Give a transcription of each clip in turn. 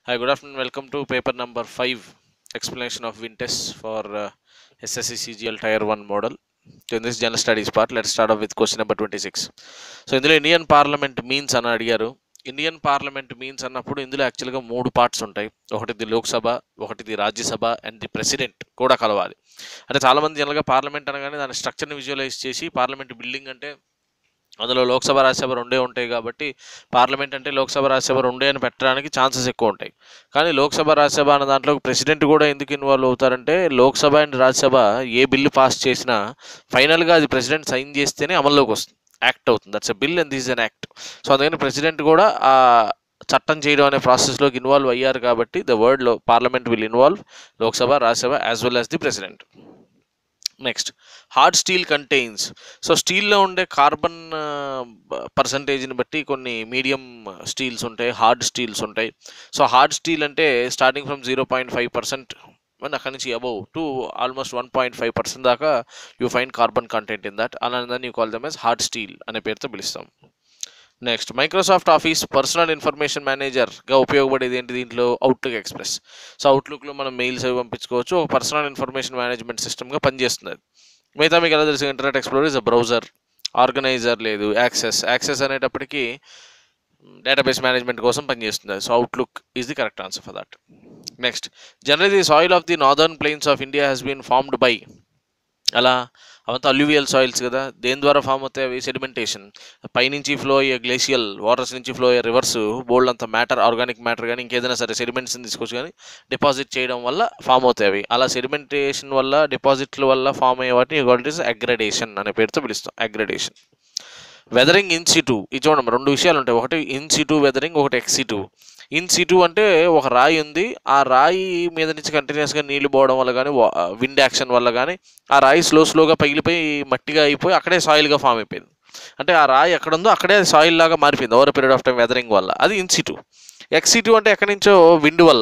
Hi, good afternoon. Welcome to paper number 5 explanation of Wintest for uh, SSC CGL Tier 1 model. So in this general studies part, let's start off with question number 26. So ఇందులో Indian parliament means అని అడిగారు Indian parliament means అన్నప్పుడు ఇందులో యాక్చువల్గా మూడు parts ఉంటాయి ఒకటిది లోక్సభ ఒకటిది రాజ్యసభ అండ్ ది ప్రెసిడెంట్ కూడా కలవాలి అంటే చాలామంది జనరల్గా పార్లమెంట్ అనగానే దాని స్ట్రక్చర్ని విజువలైజ్ చేసి పార్లమెంట్ బిల్డింగ్ అంటే అందులో లోక్సభ రాజ్యసభ రెండే ఉంటాయి కాబట్టి పార్లమెంట్ అంటే లోక్సభ రాజ్యసభ రెండే అని పెట్టడానికి ఛాన్సెస్ ఎక్కువ ఉంటాయి కానీ లోక్సభ రాజ్యసభ అన్న దాంట్లో ప్రెసిడెంట్ కూడా ఎందుకు ఇన్వాల్వ్ అవుతారంటే లోక్సభ అండ్ రాజ్యసభ ఏ బిల్లు పాస్ చేసినా ఫైనల్గా అది ప్రెసిడెంట్ సైన్ చేస్తేనే అమల్లోకి వస్తుంది యాక్ట్ అవుతుంది that's a bill and this an act so అందుకని ప్రెసిడెంట్ కూడా ఆ చట్టం చేయడం అనే ప్రాసెస్లోకి ఇన్వాల్వ్ అయ్యారు కాబట్టి ద వర్డ్ లో parliament will involve Lok Sabha Rajya Sabha as well as the president next hard steel contains so స్టీల్లో ఉండే కార్బన్ పర్సంటేజ్ని బట్టి కొన్ని మీడియం స్టీల్స్ ఉంటాయి హార్డ్ స్టీల్స్ ఉంటాయి సో హార్డ్ స్టీల్ అంటే starting from zero point five percent and అక్కడి నుంచి above to almost one point five percent దాకా you find carbon content in that అలానే you call them as hard steel అనే పేరుతో పిలుస్తాం next Microsoft Office personal information మేనేజర్గా ఉపయోగపడేది ఏంటి దీంట్లో అవుట్లుక్ ఎక్స్ప్రెస్ సో అవుట్లుక్లో మనం మెయిల్స్ అవి పంపించుకోవచ్చు ఒక పర్సనల్ ఇన్ఫర్మేషన్ మేనేజ్మెంట్ సిస్టమ్గా పనిచేస్తుంది అది మిగతా మీకు ఎలా తెలుసు Internet Explorer is a browser organiser లేదు యాక్సెస్ యాక్సెస్ అనేటప్పటికి డేటాబేస్ మేనేజ్మెంట్ కోసం పనిచేస్తుంది so Outlook is the correct answer for that next general the soil of the northern plains of India has been formed by అలా అవంతా alluvial soils కదా దేని ద్వారా form అవుతాయి అవి సెడిమెంటేషన్ పైనుంచి ఫ్లో అయ్యే గ్లేషియల్ వాటర్స్ నుంచి ఫ్లో అయ్యే రివర్స్ బోల్డ్ అంత మ్యాటర్ ఆర్గానిక్ మ్యాటర్ కానీ ఇంకేదైనా సరే సెడిమెంట్స్ తీసుకొచ్చి కానీ డిపాజిట్ చేయడం వల్ల ఫామ్ అవుతాయి అవి అలా సెడిమెంటేషన్ వల్ల డిపాజిట్ల వల్ల ఫామ్ అయ్యే వాటిని ఇట్ ఇస్ అగ్రడేషన్ అనే పేరుతో పిలుస్తాం అగ్రడేషన్ వెదరింగ్ ఇన్ సిటు ఇది చూడండి రెండు విషయాలు ఉంటాయి ఒకటి ఇన్ సిటు వెదరింగ్ ఒకటి ఎక్స్ సిటు ఇన్ సిటు అంటే ఒక రాయి ఉంది ఆ రాయి మీద నుంచి కంటిన్యూస్గా నీళ్లు పోవడం వల్ల కానీ విండ్ యాక్షన్ వల్ల కానీ ఆ రాయి స్లో స్లోగా పగిలిపోయి మట్టిగా అయిపోయి అక్కడే సాయిల్గా ఫామ్ అయిపోయింది అంటే ఆ రాయి ఎక్కడ ఉందో అక్కడే సాయిల్ లాగా మారిపోయింది over period of time weathering వల్ల అది ఇన్ సిటు ఎక్స్ సిటు అంటే ఎక్కడి నుంచో విండ్ వల్ల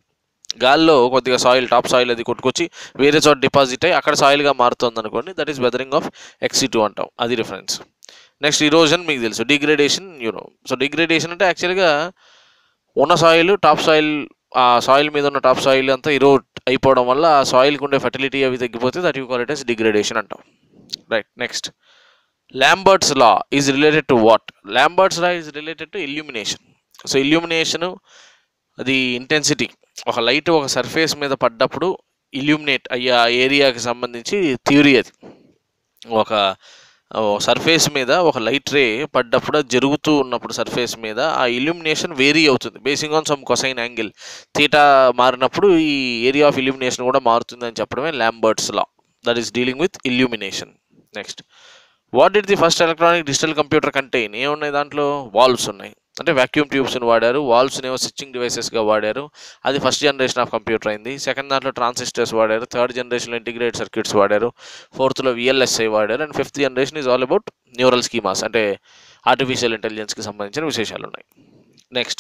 గాల్లో కొద్దిగా సాయిల్ టాప్ సాయిల్ అది కొట్టుకొచ్చి వేరే చోట డిపాజిట్ అయ్యి అక్కడ సాయిల్గా మారుతుంది అనుకోండి that is weathering of ex situ అంటాం అది డిఫరెన్స్ నెక్స్ట్ ఇరోజన్ మీకు తెలుసు డిగ్రేడేషన్ యూనో సో డిగ్రేడేషన్ అంటే యాక్చువల్గా ఉన్న సాయిల్ టాప్ సాయిల్ ఆ సాయిల్ మీద ఉన్న టాప్ సాయిల్ అంతా ఇరో అయిపోవడం వల్ల ఆ సాయిల్కి ఉండే ఫెర్టిలిటీ అవి తగ్గిపోతే that you call it as degradation అంటాం right next Lambert's law is related to what Lambert's law is related to illumination so illumination అది ఇంటెన్సిటీ ఒక లైట్ ఒక సర్ఫేస్ మీద పడ్డప్పుడు ఇల్యూమినేట్ అయ్యే ఏరియాకి సంబంధించి థియరీ అది ఒక సర్ఫేస్ మీద ఒక లైట్ రే పడ్డప్పుడు అది జరుగుతూ ఉన్నప్పుడు సర్ఫేస్ మీద ఆ ఇల్యూమినేషన్ వేరీ అవుతుంది basing on some cosine angle theta మారినప్పుడు ఈ ఏరియా ఆఫ్ ఇల్యూమినేషన్ కూడా మారుతుంది అని చెప్పడమే Lambert's law that is dealing with illumination next what did the first electronic digital computer contain ఏమున్నాయి దాంట్లో వాల్వ్స్ ఉన్నాయి అంటే వాక్యూమ్ ట్యూబ్స్ని వాడారు వాల్వ్స్ని ఏమో స్విచ్చింగ్ డివైసెస్గా వాడారు అది ఫస్ట్ జనరేషన్ ఆఫ్ కంప్యూటర్ అయింది సెకండ్ దాంట్లో ట్రాన్సిస్టర్స్ వాడారు థర్డ్ జనరేషన్లో ఇంటిగ్రేట్ సర్క్యూట్స్ వాడారు ఫోర్త్లో విఎల్ఎస్ఐ వాడారు and fifth generation is all about neural schemas అంటే ఆర్టిఫిషియల్ ఇంటెలిజెన్స్కి సంబంధించిన విశేషాలు ఉన్నాయి next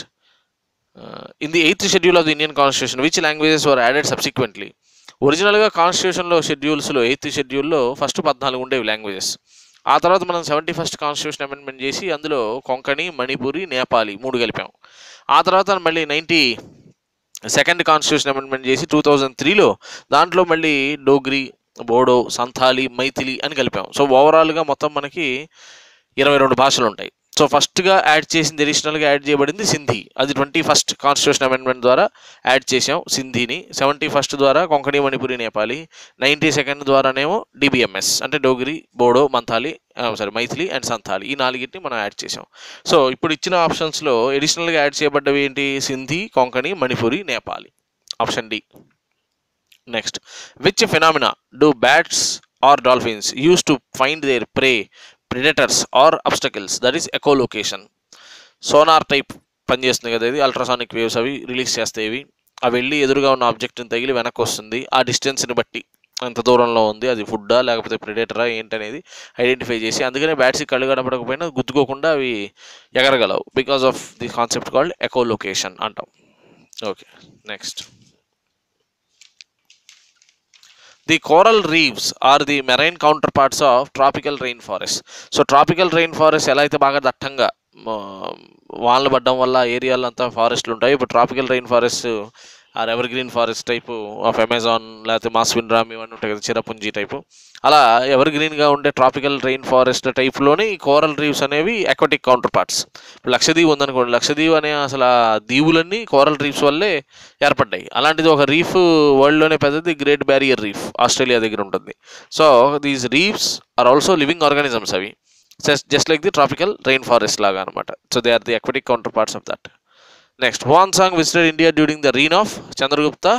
in the eighth schedule of the Indian constitution which languages were added subsequently ఒరిజినల్గా కాన్స్టిట్యూషన్లో షెడ్యూల్స్లో ఎయిత్ షెడ్యూల్లో ఫస్ట్ పద్నాలుగు ఉండేవి లాంగ్వేజెస్ ఆ తర్వాత మనం సెవెంటీ ఫస్ట్ కాన్స్టిట్యూషన్ అమెండ్మెంట్ చేసి అందులో కొంకణి మణిపూరి నేపాలి మూడు కలిపాం ఆ తర్వాత మళ్ళీ నైంటీ సెకండ్ కాన్స్టిట్యూషన్ అమెండ్మెంట్ చేసి టూ థౌజండ్ త్రీలో దాంట్లో మళ్ళీ డోగ్రి బోడో సంథాలి మైథిలి అని కలిపాం సో ఓవరాల్గా మొత్తం మనకి ఇరవై రెండు భాషలు ఉంటాయి సో ఫస్ట్గా యాడ్ చేసింది అడిషనల్గా యాడ్ చేయబడింది సింధీ అది ట్వంటీ ఫస్ట్ కాన్స్టిట్యూషన్ అమెండ్మెంట్ ద్వారా యాడ్ చేసాం సింధీని సెవెంటీ ఫస్ట్ ద్వారా కొంకణి మణిపురి నేపాలి నైంటీ సెకండ్ ద్వారానేమో డిబిఎంఎస్ అంటే డోగ్రి బోడో మంథాలి సారీ మైథిలి అండ్ సంథాలి ఈ నాలుగింటిని మనం యాడ్ చేసాం సో ఇప్పుడు ఇచ్చిన ఆప్షన్స్లో అడిషనల్గా యాడ్ చేయబడ్డవి ఏంటి Sindhi Konkani Manipuri Nepali option D next which phenomena do bats or dolphins use to find their prey predators or obstacles that is echolocation sonar type పనిచేస్తుంది కదా ఇది అల్ట్రాసానిక్ వేవ్స్ అవి రిలీజ్ చేస్తాయి ఇవి అవి వెళ్ళి ఎదురుగా ఉన్న ఆబ్జెక్ట్ని తగిలి వెనక్కి వస్తుంది ఆ డిస్టెన్స్ని బట్టి ఎంత దూరంలో ఉంది అది ఫుడ్డా లేకపోతే ప్రిడేటరా ఏంటనేది ఐడెంటిఫై చేసి అందుకనే బ్యాట్స్ కళ్ళు కనపడకపోయినా గుద్దుకోకుండా అవి ఎగరగలవు because of the concept called echolocation అంటాం okay next the coral reefs are the marine counterparts of tropical rain forest so tropical rain forest ఎలా అయితే బాగా దట్టంగా వానలు పడడం వల్ల ఏరియాలో అంతా ఫారెస్ట్లు ఉంటాయి ఇప్పుడు tropical rain forest are evergreen forest type of Amazon లేకపోతే మాస్విన్ రామ్ ఇవన్నీ ఉంటాయి కదా చిరపుంజి టైపు అలా ఎవర్ గ్రీన్గా ఉండే ట్రాపికల్ రైన్ ఫారెస్ట్ టైప్లోని కోరల్ రీవ్స్ అనేవి అక్వాటిక్ కౌంటర్ పార్ట్స్ ఇప్పుడు లక్షద్వీప్ ఉందనుకోండి లక్షద్వీప్ అనే అసలు ఆ దీవులన్నీ కోరల్ రీఫ్స్ వల్లే ఏర్పడ్డాయి అలాంటిది ఒక రీఫ్ వరల్డ్లోనే పెద్దది గ్రేట్ బ్యారియర్ రీఫ్ ఆస్ట్రేలియా దగ్గర ఉంటుంది so these reefs are also living organisms అవి just just like the tropical rain forest లాగా అనమాట so they are the aquatic counterparts of that next Hiuen Tsang visited India during the reign of Chandragupta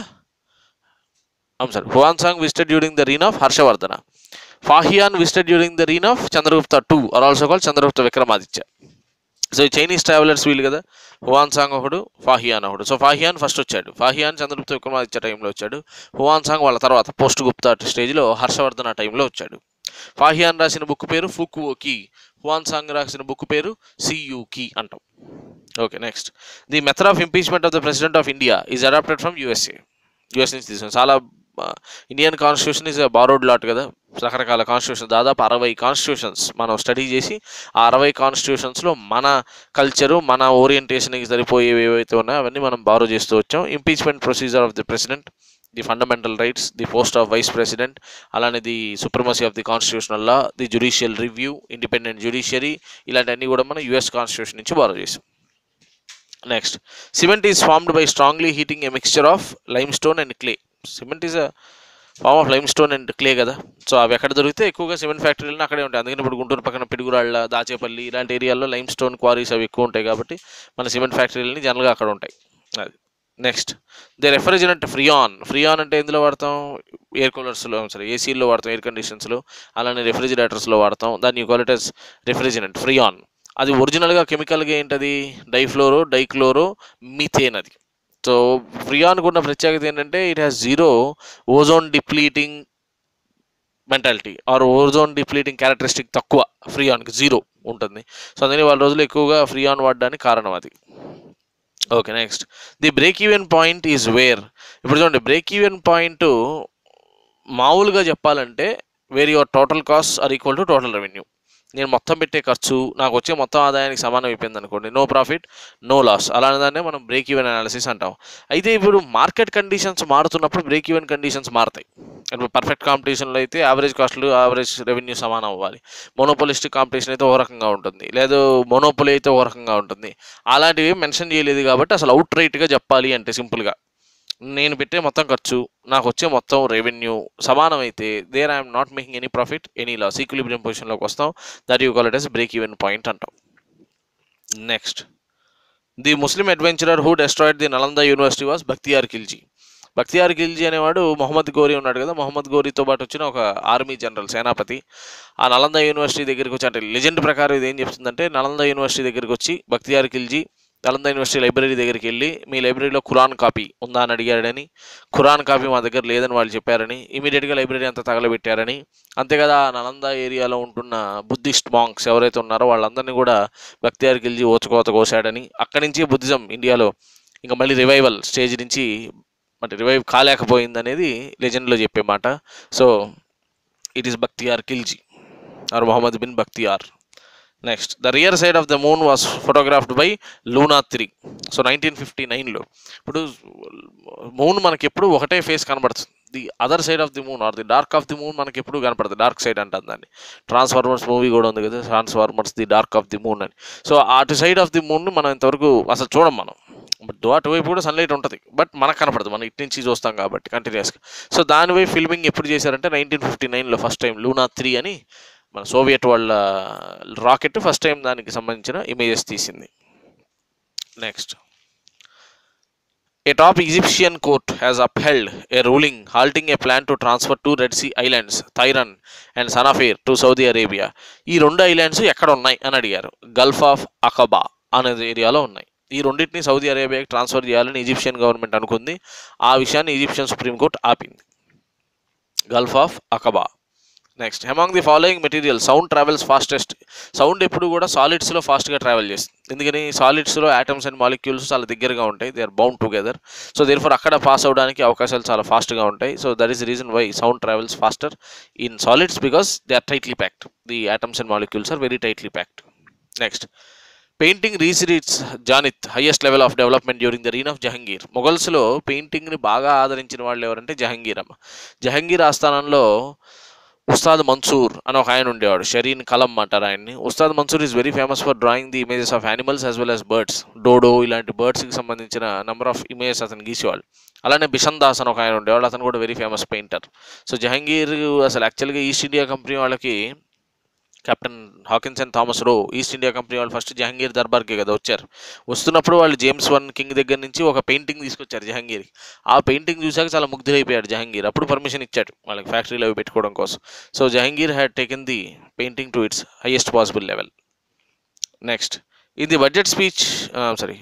I'm sorry Hiuen Tsang visited during the reign of Harshavardhana Fahien visited during the reign of Chandragupta two or also call Chandragupta Vikramaditya so Chinese travellers వీళ్ళు కదా హువాన్ song ఒకడు ఫాహియాన్ ఒకడు so Fa Hien first వచ్చాడు ఫాహియాన్ చంద్రగుప్త విక్రమాదిత్య టైంలో వచ్చాడు హువాన్ song వాళ్ళ తర్వాత post Gupta స్టేజ్లో హర్షవర్ధన టైంలో వచ్చాడు ఫాహియాన్ రాసిన బుక్ పేరు ఫుకుఓకి హువాన్ సాంగ్ రాసిన బుక్ పేరు సియుకి అంటాం okay next the method of impeachment of the president of India is adapted from USA US నుంచి తీసుకుని చాలా Indian constitution is borrowed lot కదా రకరకాల కాన్స్టిట్యూషన్ దాదాపు అరవై కాన్స్టిట్యూషన్స్ మనం స్టడీ చేసి ఆ అరవై కాన్స్టిట్యూషన్స్లో మన కల్చరు మన ఓరియంటేషన్కి సరిపోయేవి ఏవైతే ఉన్నాయో అవన్నీ మనం బారో చేస్తూ వచ్చాం impeachment procedure of the president the fundamental rights the post of vice president అలానే the supremacy of the constitutional law the judicial review independent judiciary ఇలాంటివన్నీ కూడా మనం యూఎస్ కాన్స్టిట్యూషన్ నుంచి బారో చేసాం next cement is formed by strongly heating a mixture of lime stone and clay cement is a form of lime stone and clay కదా so అవి ఎక్కడ దొరికితే ఎక్కువగా సిమెంట్ ఫ్యాక్టరీలు అక్కడే ఉంటాయి అందుకని ఇప్పుడు గుంటూరు పక్కన పిడుగురాళ్ళ దాచేపల్లి ఇలాంటి ఏరియాల్లో లైమ్ స్టోన్ క్వారీస్ అవి ఎక్కువ ఉంటాయి కాబట్టి మన సిమెంట్ ఫ్యాక్టరీలని జనరల్గా అక్కడ ఉంటాయి అది next the refrigerant Freon Freon అంటే ఎందులో వాడతాం ఎయిర్ కూలర్స్లో సరే ఏసీల్లో వాడతాం ఎయిర్ కండిషన్స్లో అలానే రెఫ్రిజిరేటర్స్లో వాడతాం దాన్ని క్వాలిటీ రెఫ్రిజిరెంట్ ఫ్రియాన్ అది ఒరిజినల్గా కెమికల్గా ఏంటది డైఫ్లోరో డైక్లోరో మీథేన్ అది సో ఫ్రియాన్కు ఉన్న ప్రత్యేకత ఏంటంటే it has zero ozone depleting mentality or ozone depleting characteristic తక్కువ ఫ్రియాన్కి జీరో ఉంటుంది సో అందుకని వాళ్ళ రోజులు ఎక్కువగా ఫ్రియాన్ వాడడానికి కారణం అది okay next the break even point is where ఇప్పుడు చూడండి బ్రేక్ ఈవెన్ పాయింట్ మామూలుగా చెప్పాలంటే where your total cost are equal to total revenue నేను మొత్తం పెట్టే ఖర్చు నాకు వచ్చే మొత్తం ఆదాయానికి సమానం అయిపోయింది అనుకోండి నో ప్రాఫిట్ నో లాస్ అలానే దాన్నే మనం బ్రేక్ ఈవెన్ అనాలిసిస్ అంటాం అయితే ఇప్పుడు మార్కెట్ కండిషన్స్ మారుతున్నప్పుడు బ్రేక్ ఈవెన్ కండిషన్స్ మారుతాయి ఇప్పుడు పర్ఫెక్ట్ కాంపిటీషన్లో అయితే యావరేజ్ కాస్ట్లు యావరేజ్ రెవెన్యూ సమానం అవ్వాలి మోనోపోలిస్టిక్ కాంపిటీషన్ అయితే ఒక రకంగా ఉంటుంది లేదు మోనోపోలి అయితే ఒక రకంగా ఉంటుంది అలాంటివి మెన్షన్ చేయలేదు కాబట్టి అసలు అవుట్ రైట్గా చెప్పాలి అంటే సింపుల్గా నేను పెట్టే మొత్తం ఖర్చు నాకు వచ్చే మొత్తం రెవెన్యూ సమానం అయితే there I'm not making any profit any loss equilibrium పొజిషన్లోకి వస్తాం that you call it as break even point అంటాం next the Muslim adventurer who destroyed the Nalanda university was Bakhtiyar Khilji Bakhtiyar Khilji అనేవాడు మొహమ్మద్ గోరీ ఉన్నాడు కదా మొహమ్మద్ గోరీతో పాటు వచ్చిన ఒక ఆర్మీ జనరల్ సేనాపతి ఆ నలంద యూనివర్సిటీ దగ్గరికి వచ్చి అంటే లెజెండ్ ప్రకారం ఇది ఏం చెప్తుందంటే నలంద యూనివర్సిటీ దగ్గరికి వచ్చి బక్తియార్ ఖిల్జీ నలంద యూనివర్సిటీ లైబ్రరీ దగ్గరికి వెళ్ళి మీ లైబ్రరీలో ఖురాన్ కాపీ ఉందా అని అడిగాడని ఖురాన్ కాపీ మా దగ్గర లేదని వాళ్ళు చెప్పారని ఇమీడియట్గా లైబ్రరీ అంతా తగలబెట్టారని అంతే కదా ఆ నలంద ఏరియాలో ఉంటున్న బుద్ధిస్ట్ మాంక్స్ ఎవరైతే ఉన్నారో వాళ్ళందరినీ కూడా బక్తియార్ ఖిల్జీ ఓచుకోత కోసాడని అక్కడి నుంచి బుద్ధిజం ఇండియాలో ఇంకా మళ్ళీ రివైవల్ స్టేజ్ నుంచి అంటే రివైవ్ కాలేకపోయింది అనేది లెజెండ్లో చెప్పే మాట so it is Bakhtiyar Khilji or Mohammad bin Bakhtiyar next the rear side of the moon was photographed by Luna three so nineteen fifty నైన్లో ఇప్పుడు మూన్ మనకి ఎప్పుడు ఒకటే ఫేస్ కనబడుతుంది the other side of the moon or the dark of the moon మనకి ఎప్పుడు కనపడుతుంది dark side అంటాం దాన్ని ట్రాన్స్ఫార్మర్స్ మూవీ కూడా ఉంది కదా Transformers the dark of the moon అని సో అటు సైడ్ ఆఫ్ ది మూన్ మనం ఇంతవరకు అసలు చూడం మనం బట్ అటువైపు కూడా సన్లైట్ ఉంటుంది బట్ మనకు కనపడదు మనం ఇటు నుంచి చూస్తాం కాబట్టి కంటిన్యూస్గా సో దానివైపు ఫిల్మింగ్ ఎప్పుడు చేశారంటే నైన్టీన్ ఫిఫ్టీ నైన్లో ఫస్ట్ టైం లూనా త్రీ అని మన సోవియట్ వాళ్ళ రాకెట్ ఫస్ట్ టైం దానికి సంబంధించిన ఇమేజెస్ తీసింది next A top Egyptian court has upheld a ruling halting a plan to transfer two Red Sea islands, Thairan and Sanafir, to Saudi Arabia. ఈ రెండు islands ఎక్కడ ఉన్నాయి అని అడిగారు గల్ఫ్ ఆఫ్ అకబా అనే ఏరియాలో ఉన్నాయి ఈ రెండింటిని సౌదీ అరేబియాకి ట్రాన్స్ఫర్ చేయాలని ఈజిప్షియన్ గవర్నమెంట్ అనుకుంది ఆ విషయాన్ని ఈజిప్షియన్ సుప్రీంకోర్టు ఆపింది gulf of Aqaba next among the following material sound travels fastest sound ఎప్పుడు కూడా సాలిడ్స్లో ఫాస్ట్గా ట్రావెల్ చేస్తుంది ఎందుకని సాలిడ్స్లో ఆటమ్స్ అండ్ మాలిక్యూల్స్ చాలా దగ్గరగా ఉంటాయి they are bound together so therefore అక్కడ పాస్ అవడానికి అవకాశాలు చాలా ఫాస్ట్గా ఉంటాయి so that is reason why sound travels faster in solids because they are tightly packed the atoms and molecules are very tightly packed next painting reached its zenith highest level of development during the reign of Jahangir మొఘల్స్లో పెయింటింగ్ని బాగా ఆదరించిన వాళ్ళు ఎవరంటే జహంగీర్ అమ్మ జహంగీర్ ఆస్థానంలో ఉస్తాద్ మన్సూర్ అని ఒక ఆయన ఉండేవాడు షరీన్ కలం అంటారు ఆయన్ని Ustad Mansur is very famous for drawing the images of animals as well as birds dodo ఇలాంటి బర్డ్స్కి సంబంధించిన నెంబర్ ఆఫ్ ఇమేజెస్ అతను గీసేవాళ్ళు అలానే బిషన్ దాస్ అని ఒక ఆయన ఉండేవాడు అతను కూడా very famous painter so Jahangir అసలు యాక్చువల్గా ఈస్ట్ ఇండియా కంపెనీ వాళ్ళకి captain Hawkins and Thomas Roe East India Company వాళ్ళు ఫస్ట్ జహంగీర్ దర్బార్కి కదా వచ్చారు వస్తున్నప్పుడు వాళ్ళు జేమ్స్ వన్ కింగ్ దగ్గర నుంచి ఒక పెయింటింగ్ తీసుకొచ్చారు జహంగీర్కి ఆ పెయింటింగ్ చూశాక చాలా ముగ్ధులైపోయాడు జహంగీర్ అప్పుడు పర్మిషన్ ఇచ్చాడు వాళ్ళకి ఫ్యాక్టరీలో అవి పెట్టుకోవడం కోసం so Jahangir had taken the painting to its highest possible level next in the budget speech sorry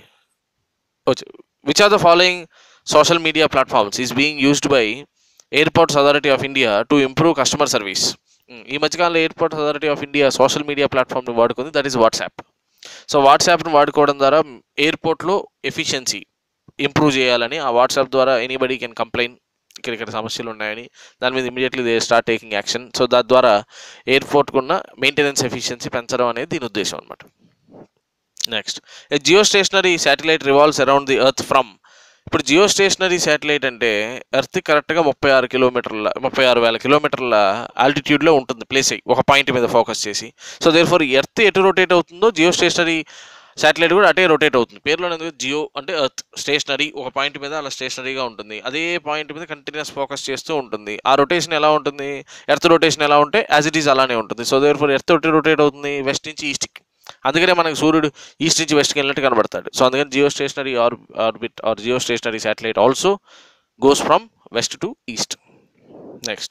which are the following social media platforms is being used by airports authority of India to improve customer service ఈ మధ్యకాలంలో airport authority of India social media ప్లాట్ఫామ్ని వాడుకుంది that is WhatsApp so వాట్సాప్ని వాడుకోవడం ద్వారా ఎయిర్పోర్ట్లో efficiency improve చేయాలని ఆ వాట్సాప్ ద్వారా ఎనీబడీ కెన్ కంప్లైంట్ ఇక్కడ ఇక్కడ సమస్యలు ఉన్నాయని దాని మీద immediately they start taking action so దాని ద్వారా ఎయిర్పోర్ట్కు ఉన్న మెయింటెనెన్స్ ఎఫిషియన్సీ పెంచడం అనేది దీని ఉద్దేశం అనమాట next geostationary satellite revolves around the earth from ఇప్పుడు జియో స్టేషనరీ శాటిలైట్ అంటే ఎర్త్ కరెక్ట్గా ముప్పై ఆరు కిలోమీటర్ల ముప్పై ఆరు వేల కిలోమీటర్ల ఆల్టిట్యూడ్లో ఉంటుంది ప్లేస్ అయ్యి ఒక పాయింట్ మీద ఫోకస్ చేసి సో దేర్ ఫర్ ఎర్త్ ఎటు రొటేట్ అవుతుందో జియో స్టేషనరీ శాటిలైట్ కూడా అటే రొటేట్ అవుతుంది పేరులో ఎందుకు జియో అంటే ఎర్త్ స్టేషనరీ ఒక పాయింట్ మీద అలా స్టేషనరీగా ఉంటుంది అదే పాయింట్ మీద కంటిన్యూస్ ఫోకస్ చేస్తూ ఉంటుంది ఆ రొటేషన్ ఎలా ఉంటుంది ఎర్త్ రొటేషన్ ఎలా ఉంటే యాజ్ ఇట్ ఈస్ అలానే ఉంటుంది సో దేర్ ఫర్ ఎర్త్ ఒకటి రొటేట్ అవుతుంది వెస్ట్ నుంచి ఈస్ట్కి అందుకనే మనకి సూర్యుడు ఈస్ట్ నుంచి వెస్ట్కి వెళ్ళినట్టు కనబడతాడు సో అందుకని geostationary orbit or geostationary satellite also goes from west to east next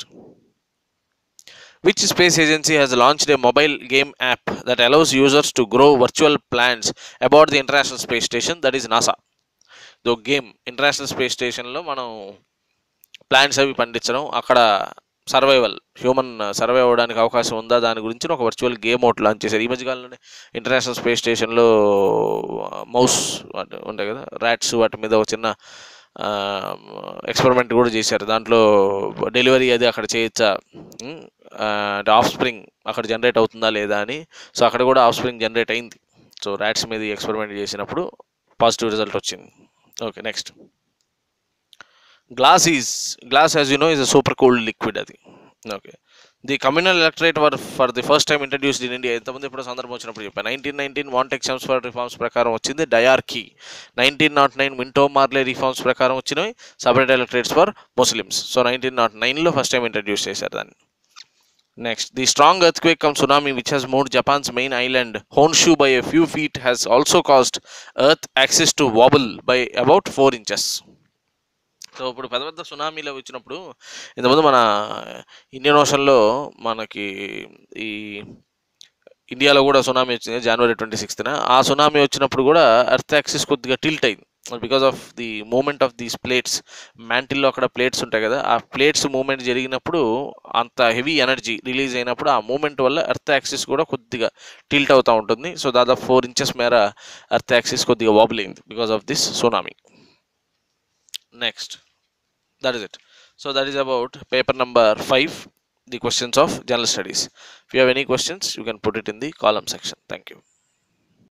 which space agency has launched a mobile game app that allows users to grow virtual plants about the international space station that is nasa దో గేమ్ international space స్టేషన్లో మనం plants అవి పండించడం అక్కడ survival human survey అవ్వడానికి అవకాశం ఉందా దాని గురించి ఒక వర్చువల్ గేమ్ ఒకటి లాంచ్ చేశారు ఈ మధ్యకాలంలోనే ఇంటర్నేషనల్ స్పేస్ స్టేషన్లో మౌస్ ఉంటాయి కదా ర్యాట్స్ వాటి మీద ఒక చిన్న ఎక్స్పెరిమెంట్ కూడా చేశారు దాంట్లో డెలివరీ అది అక్కడ చేయొచ్చా ఉమ్, ఆ, అంటే ఆఫ్ స్ప్రింగ్ అక్కడ జనరేట్ అవుతుందా లేదా అని సో అక్కడ కూడా ఆఫ్ స్ప్రింగ్ జనరేట్ అయింది సో ర్యాట్స్ మీద ఎక్స్పెరిమెంట్ చేసినప్పుడు పాజిటివ్ రిజల్ట్ వచ్చింది okay next glass is glass as you know is a super cooled liquid అది okay the communal electorate were for the first time introduced in India ఎంతమంది ఇప్పుడు సందర్భం వచ్చినప్పుడు చెప్పాను nineteen nineteen want exams for reforms ప్రకారం వచ్చింది dyarchy nineteen nought nine Minto Morley reforms ప్రకారం వచ్చినాయి separate electorates for Muslims so nineteen nought నైన్లో ఫస్ట్ టైం ఇంట్రడ్యూస్ చేశారు దాన్ని next the strong earthquake cum tsunami which has moved Japan's main island Honshu by a few feet has also caused earth axis to wobble by about four inches so ఇప్పుడు పెద్ద పెద్ద సునామీలు వచ్చినప్పుడు ఇంతకుముందు మన Indian ఓషన్లో మనకి ఈ ఇండియాలో కూడా సునామీ వచ్చింది జనవరి ట్వంటీ సిక్స్త్న ఆ సునామీ వచ్చినప్పుడు కూడా ఎర్త్ యాక్సిస్ కొద్దిగా టిల్ట్ అయింది because of the movement of these plates మ్యాంటిల్లో అక్కడ ప్లేట్స్ ఉంటాయి కదా ఆ ప్లేట్స్ మూమెంట్ జరిగినప్పుడు అంత హెవీ ఎనర్జీ రిలీజ్ అయినప్పుడు ఆ మూమెంట్ వల్ల ఎర్త్ యాక్సిస్ కూడా కొద్దిగా టిల్ట్ అవుతూ ఉంటుంది సో దాదాపు ఫోర్ ఇంచెస్ మేర ఎర్త్ యాక్సిస్ కొద్దిగా వాబుల్ అయింది because of this tsunami next that is it so that is about paper number 5 the questions of general studies if you have any questions you can put it in the column section thank you